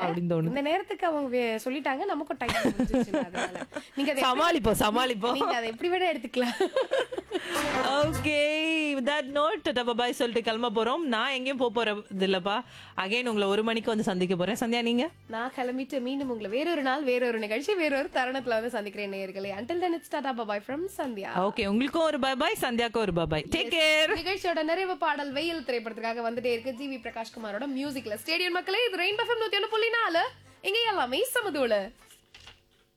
அப்படின்னு தோணுது இந்த நேரத்துக்கு அவங்க வே- சொல்லிட்டாங்க நமக்கும் டைம் அதனால நீங்க அதை எப்படி- சமாளிப்போம் சமாளிப்போம் நீங்க அதை எப்படி வேணா எடுத்துக்கலாம் ஓகே தட் நோட் பாய் சொல்லிட்டு கிளம்ப போறோம் நான் எங்கேயும் போக போறது இல்லப்பா அகைன் உங்களை ஒரு மணிக்கு வந்து சந்திக்க போறேன் சந்தியா நீங்க நான் கிளம்பிட்டு மீண்டும் உங்களை வேறொரு நாள் வேறொரு நிகழ்ச்சி வேறொரு தருணத்துல வந்து சந்திக்கிறேன் நேயர்களே until then it's tata bye from Sandhya okay உங்களுக்கும் ஒரு பாய் பாய் சந்தியாக்கும் ஒரு பாய் டேக் கேர் நிகழ்ச்சியோட நிறைவு பாடல் வெயில் திரைப்படத்துக்காக வந்துட்டே இருக்கு ஜி வி பிரகாஷ் குமாரோட மியூசிக்ல ஸ்டேடியம் மக்களே இது ரெயின் பஃபம் நூத்தி ஒண்ணு புள்ளி நாலு இங்க எல்லாமே சமதூள